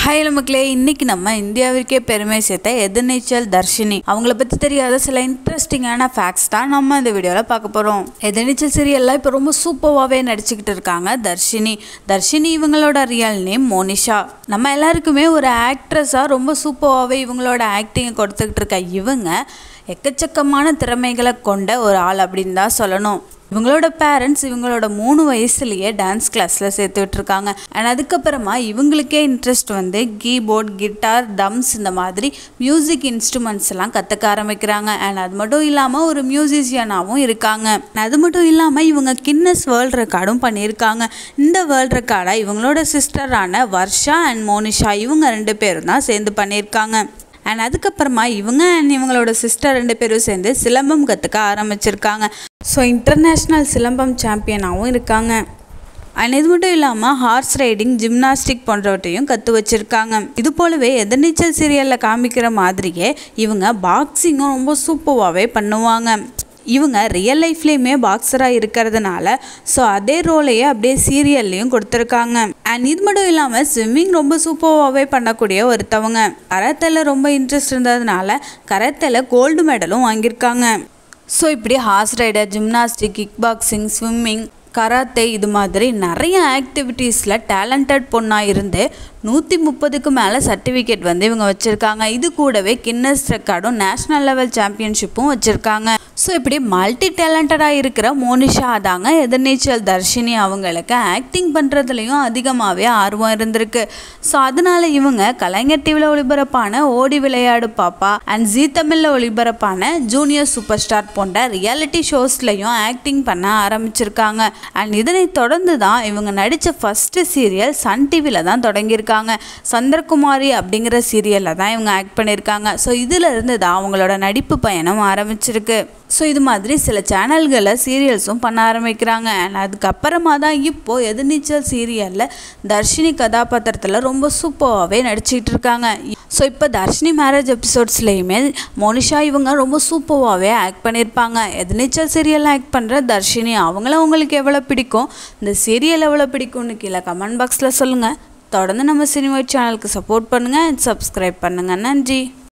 hi மக்களே இன்னைக்கு நம்ம இந்தியாவிற்கே பெருமை சேர்த்த எதிர்நீச்சல் தர்ஷினி அவங்கள பற்றி தெரியாத சில இன்ட்ரெஸ்டிங்கான ஃபேக்ட்ஸ் தான் நம்ம இந்த வீடியோவில் பார்க்க போகிறோம் எதிர்நீச்சல் சீரியல்லாம் இப்போ ரொம்ப சூப்பராகவே நடிச்சுக்கிட்டு இருக்காங்க தர்ஷினி தர்ஷினி இவங்களோட ரியல் நேம் மோனிஷா நம்ம எல்லாருக்குமே ஒரு ஆக்ட்ரஸாக ரொம்ப சூப்பராகவே இவங்களோட ஆக்டிங்கை கொடுத்துக்கிட்டு இருக்க இவங்க எக்கச்சக்கமான திறமைகளை கொண்ட ஒரு ஆள் அப்படின்னு தான் சொல்லணும் இவங்களோட பேரண்ட்ஸ் இவங்களோட மூணு வயசுலேயே டான்ஸ் கிளாஸில் சேர்த்து விட்டுருக்காங்க அண்ட் அதுக்கப்புறமா இவங்களுக்கே இன்ட்ரெஸ்ட் வந்து கீபோர்ட் கிட்டார் தம்ஸ் இந்த மாதிரி மியூசிக் இன்ஸ்ட்ருமெண்ட்ஸ் எல்லாம் கற்றுக்க ஆரம்பிக்கிறாங்க அண்ட் அது மட்டும் இல்லாமல் ஒரு மியூசிஷியனாகவும் இருக்காங்க அது மட்டும் இல்லாமல் இவங்க கின்னஸ் வேர்ல்ட் ரெக்கார்டும் பண்ணியிருக்காங்க இந்த வேர்ல்ட் ரெக்கார்டை இவங்களோட சிஸ்டரான வர்ஷா அண்ட் மோனிஷா இவங்க ரெண்டு பேரும் தான் சேர்ந்து பண்ணியிருக்காங்க அண்ட் அதுக்கப்புறமா இவங்க அண்ட் இவங்களோட சிஸ்டர் ரெண்டு பேரும் சேர்ந்து சிலம்பம் கற்றுக்க ஆரம்பிச்சிருக்காங்க ஸோ இன்டர்நேஷ்னல் சிலம்பம் சாம்பியனாகவும் இருக்காங்க அண்ட் இது மட்டும் இல்லாமல் ஹார்ஸ் ரைடிங் ஜிம்னாஸ்டிக் போன்றவற்றையும் கற்று வச்சுருக்காங்க இது போலவே எதிர்நீச்சல் சீரியலில் காமிக்கிற மாதிரியே இவங்க பாக்ஸிங்கும் ரொம்ப சூப்பராகவே பண்ணுவாங்க இவங்க ரியல் லைஃப்லேயுமே பாக்ஸராக இருக்கிறதுனால ஸோ அதே ரோலையே அப்படியே சீரியல்லையும் கொடுத்துருக்காங்க அண்ட் இது மட்டும் இல்லாமல் ஸ்விம்மிங் ரொம்ப சூப்பராகவே பண்ணக்கூடிய ஒருத்தவங்க கராத்தேல ரொம்ப இன்ட்ரெஸ்ட் இருந்ததுனால கராத்தேல கோல்டு மெடலும் வாங்கியிருக்காங்க ஸோ இப்படி horse rider gymnastic kick boxing swimming karate இது மாதிரி நிறைய ஆக்டிவிட்டீஸில் டேலண்டட் பொண்ணாக இருந்து நூற்றி முப்பதுக்கு மேலே சர்டிஃபிகேட் வந்து இவங்க வச்சுருக்காங்க இது கூடவே கின்னஸ் ரெக்கார்டும் நேஷ்னல் லெவல் சாம்பியன்ஷிப்பும் வச்சுருக்காங்க ஸோ இப்படி மல்டி டேலண்டடாக இருக்கிற மோனிஷா தாங்க எதிர்நீச்சல் தர்ஷினி அவங்களுக்கு ஆக்டிங் பண்ணுறதுலையும் அதிகமாகவே ஆர்வம் இருந்திருக்கு ஸோ அதனால இவங்க கலைஞர் டிவியில் ஒளிபரப்பான ஓடி விளையாடு பாப்பா அண்ட் ஜீ தமிழில் ஒளிபரப்பான ஜூனியர் சூப்பர் ஸ்டார் போன்ற ரியாலிட்டி ஷோஸ்லையும் ஆக்டிங் பண்ண ஆரம்பிச்சிருக்காங்க அண்ட் இதனை தொடர்ந்து தான் இவங்க நடித்த ஃபஸ்ட்டு சீரியல் சன் டிவியில் தான் தொடங்கியிருக்காங்க சந்திரகுமாரி அப்படிங்கிற சீரியலில் தான் இவங்க ஆக்ட் பண்ணியிருக்காங்க ஸோ இதில் இருந்து தான் அவங்களோட நடிப்பு பயணம் ஆரம்பிச்சிருக்கு ஸோ இது மாதிரி சில சேனல்களில் சீரியல்ஸும் பண்ண ஆரம்பிக்கிறாங்க அண்ட் அதுக்கப்புறமா தான் இப்போது எதிர்நீச்சல் சீரியலில் தர்ஷினி கதாபாத்திரத்தில் ரொம்ப சூப்பராகவே நடிச்சிட்டு இருக்காங்க ஸோ இப்போ தர்ஷினி மேரேஜ் எபிசோட்ஸ்லேயுமே மோனிஷா இவங்க ரொம்ப சூப்பராகவே ஆக்ட் பண்ணியிருப்பாங்க எதிர்நீச்சல் சீரியலில் ஆக்ட் பண்ணுற தர்ஷினி அவங்கள உங்களுக்கு எவ்வளோ பிடிக்கும் இந்த சீரியல் எவ்வளோ பிடிக்கும்னு கீழே கமெண்ட் பாக்ஸில் சொல்லுங்கள் தொடர்ந்து நம்ம சினிமா சேனலுக்கு சப்போர்ட் பண்ணுங்கள் அண்ட் சப்ஸ்கிரைப் பண்ணுங்கள் நன்றி